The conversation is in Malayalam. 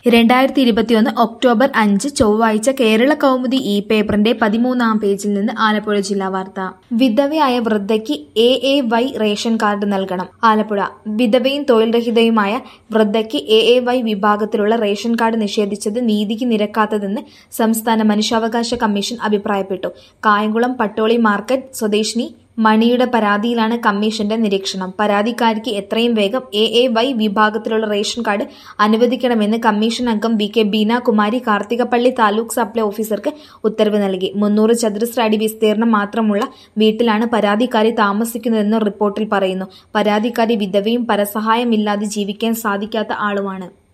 രണ്ടായിരത്തി ഇരുപത്തിയൊന്ന് ഒക്ടോബർ അഞ്ച് ചൊവ്വാഴ്ച കേരള കൗമുദി ഇ പേപ്പറിന്റെ പതിമൂന്നാം പേജിൽ നിന്ന് ആലപ്പുഴ ജില്ലാ വാർത്ത വിധവയായ വൃദ്ധയ്ക്ക് A A Y ration card നൽകണം ആലപ്പുഴ വിധവയും തൊഴിൽ രഹിതയുമായ വൃദ്ധയ്ക്ക് എ എ വൈ വിഭാഗത്തിലുള്ള റേഷൻ കാർഡ് നിഷേധിച്ചത് നീതിക്ക് നിരക്കാത്തതെന്ന് സംസ്ഥാന മനുഷ്യാവകാശ കമ്മീഷൻ അഭിപ്രായപ്പെട്ടു കായംകുളം പട്ടോളി മാർക്കറ്റ് സ്വദേശിനി മണിയുടെ പരാതിയിലാണ് കമ്മീഷന്റെ നിരീക്ഷണം പരാതിക്കാരിക്ക് എത്രയും വേഗം എ എ വൈ വിഭാഗത്തിലുള്ള റേഷൻ കാർഡ് അനുവദിക്കണമെന്ന് കമ്മീഷൻ അംഗം V K Beena Kumari Karthikappally taluk supply ഓഫീസർക്ക് ഉത്തരവ് നൽകി മുന്നൂറ് ചതുരശ്ര അടി വിസ്തീർണം മാത്രമുള്ള വീട്ടിലാണ് പരാതിക്കാരി താമസിക്കുന്നതെന്ന് റിപ്പോർട്ടിൽ പറയുന്നു പരാതിക്കാരി വിധവയും പരസഹായമില്ലാതെ ജീവിക്കാൻ സാധിക്കാത്ത ആളുമാണ്